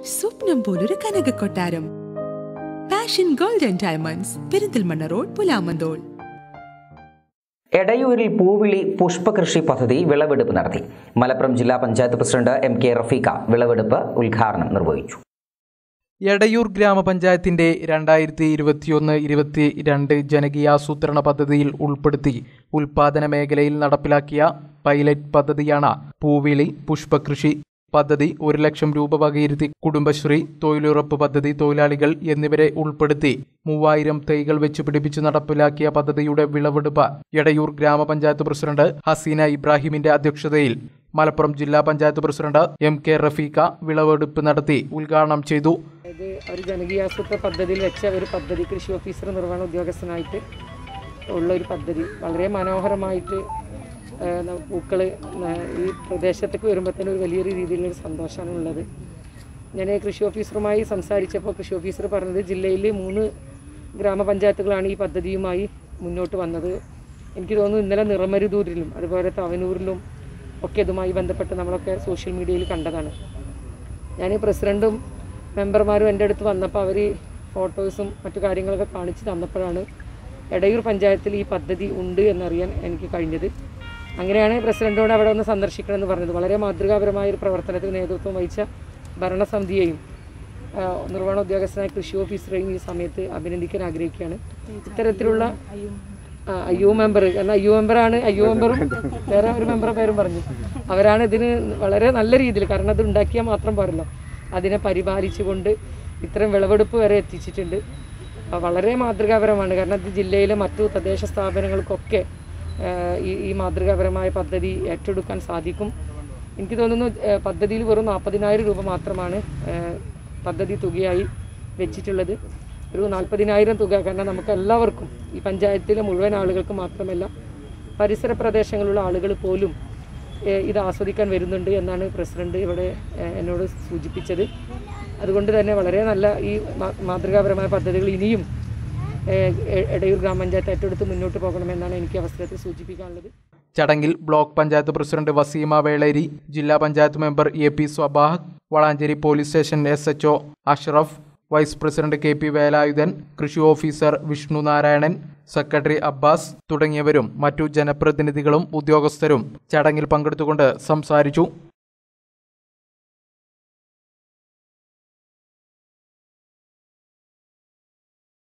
സ്വപ്നം പോലൊരു കനക കൊട്ടാരം passion golden diamonds Perinthalmanna road Pulamanthole എടയൂരിൽ പൂവിളി പുഷ്പകൃഷി പദ്ധതി വിളവെടുപ്പ് നടത്തി മലപ്പുറം ജില്ലാ panchayat president M K Rafeeqa വിളവെടുപ്പ് ഉദ്ഘാടനം നിർവഹിച്ചു എടയൂർ ഗ്രാമപഞ്ചായത്തിന്റെ രണ്ടായിരത്തി ഇരുപത്തിയൊന്ന് ഇരുപത്തി രണ്ട് ജനകീയാസൂത്രണ പദ്ധതിയിൽ ഉൾപ്പെടുത്തി ഉൽപാദന മേഖലയിൽ നടപ്പിലാക്കിയ പൈലറ്റ് പദ്ധതിയാണ് പൂവിളി പുഷ്പകൃഷി പദ്ധതി ഒരു ലക്ഷം രൂപ വകയിരുത്തി കുടുംബശ്രീ തൊഴിലുറപ്പ് പദ്ധതി തൊഴിലാളികൾ എന്നിവരെ ഉൾപ്പെടുത്തി മൂവായിരം തൈകൾ വെച്ച് പിടിപ്പിച്ച് നടപ്പിലാക്കിയ പദ്ധതിയുടെ വിളവെടുപ്പ് എടയൂർ ഗ്രാമപഞ്ചായത്ത് പ്രസിഡന്റ് ഹസീന ഇബ്രാഹിമിന്റെ അധ്യക്ഷതയിൽ മലപ്പുറം ജില്ലാ panchayat president M K Rafeeqa വിളവെടുപ്പ് നടത്തി ഉദ്ഘാടനം ചെയ്തു ഇത് ഒരു ജനകീയാസൂത്രണ പദ്ധതിയിൽ വെച്ച ഒരു പദ്ധതി കൃഷി ഓഫീസർ നിർവഹണ ഉദ്യോഗസ്ഥനായിട്ട് ഉള്ള ഒരു പദ്ധതി വളരെ മനോഹരമായിട്ട് പൂക്കൾ ഈ പ്രദേശത്തേക്ക് വരുമ്പോഴത്തേനും ഒരു വലിയൊരു രീതിയിലൊരു സന്തോഷമാണ് ഉള്ളത് ഞാൻ കൃഷി ഓഫീസറുമായി സംസാരിച്ചപ്പോൾ കൃഷി ഓഫീസർ പറഞ്ഞത് ജില്ലയിൽ മൂന്ന് ഗ്രാമപഞ്ചായത്തുകളാണ് ഈ പദ്ധതിയുമായി മുന്നോട്ട് വന്നത് എനിക്ക് തോന്നുന്നു ഇന്നലെ നിറമരുതൂരിലും അതുപോലെ തവനൂരിലും ഒക്കെ ഇതുമായി ബന്ധപ്പെട്ട് നമ്മളൊക്കെ സോഷ്യൽ മീഡിയയിൽ കണ്ടതാണ് ഞാൻ പ്രസിഡൻറ്റും മെമ്പർമാരും എൻ്റെ അടുത്ത് വന്നപ്പോൾ അവർ ഫോട്ടോസും മറ്റു കാര്യങ്ങളൊക്കെ കാണിച്ച് തന്നപ്പോഴാണ് എടയൂർ പഞ്ചായത്തിൽ ഈ പദ്ധതി ഉണ്ട് എന്നറിയാൻ എനിക്ക് കഴിഞ്ഞത് അങ്ങനെയാണ് പ്രസിഡൻറ്റോട് അവിടെ ഒന്ന് സന്ദർശിക്കണമെന്ന് പറഞ്ഞത് വളരെ മാതൃകാപരമായ ഒരു പ്രവർത്തനത്തിന് നേതൃത്വം വഹിച്ച ഭരണസമിതിയെയും ആ, നിർവഹണ ഉദ്യോഗസ്ഥനായ കൃഷി ഓഫീസറെയും ഈ സമയത്ത് അഭിനന്ദിക്കാൻ ആഗ്രഹിക്കുകയാണ് ഇത്തരത്തിലുള്ള ആ, അയ്യോ മെമ്പർ കാരണം അയ്യോ മെമ്പറാണ് അയ്യോ മെമ്പറും വേറെ ഒരു മെമ്പറുടെ പേരും പറഞ്ഞു അവരാണ് ഇതിന് വളരെ നല്ല രീതിയിൽ കാരണം അത് ഉണ്ടാക്കിയാൽ മാത്രം പോരല്ലോ അതിനെ പരിപാലിച്ചുകൊണ്ട് ഇത്തരം വിളവെടുപ്പ് വരെ എത്തിച്ചിട്ടുണ്ട് ആ, വളരെ മാതൃകാപരമാണ് കാരണം ഇത് ജില്ലയിലെ മറ്റു തദ്ദേശ സ്ഥാപനങ്ങൾക്കൊക്കെ ആ, ഈ ഈ മാതൃകാപരമായ പദ്ധതി ഏറ്റെടുക്കാൻ സാധിക്കും എനിക്ക് തോന്നുന്നു ആ, പദ്ധതിയിൽ വെറും നാൽപ്പതിനായിരം രൂപ മാത്രമാണ് ആ, പദ്ധതി തുകയായി വെച്ചിട്ടുള്ളത് ഒരു നാൽപ്പതിനായിരം തുക കാരണം നമുക്ക് എല്ലാവർക്കും ഈ പഞ്ചായത്തിലെ മുഴുവൻ ആളുകൾക്ക് മാത്രമല്ല പരിസര പ്രദേശങ്ങളിലുള്ള ആളുകൾ പോലും ഏഹ്, ഇത് ആസ്വദിക്കാൻ വരുന്നുണ്ട് എന്നാണ് പ്രസിഡന്റ് ഇവിടെ ഏഹ്, എന്നോട് സൂചിപ്പിച്ചത് അതുകൊണ്ട് തന്നെ വളരെ നല്ല ഈ മാ- മാതൃകാപരമായ പദ്ധതികൾ ഇനിയും ഏഹ്, എ- എടയൂർ ഗ്രാമപഞ്ചായത്ത് ഏറ്റെടുത്ത് മുന്നോട്ട് പോകണമെന്നാണ് എനിക്ക് അവസരത്തിൽ സൂചിപ്പിക്കാനുള്ളത് ചടങ്ങിൽ ബ്ലോക്ക് പഞ്ചായത്ത് പ്രസിഡന്റ് വസീമ വേളേരി ജില്ലാ panchayat member A P Swabah Valanchery police station S H Ashraf vice president K P Velayudhan കൃഷി ഓഫീസർ വിഷ്ണു നാരായണൻ സെക്രട്ടറി അബ്ബാസ് തുടങ്ങിയവരും മറ്റു ജനപ്രതിനിധികളും ഉദ്യോഗസ്ഥരും ചടങ്ങിൽ പങ്കെടുത്തുകൊണ്ട് സംസാരിച്ചു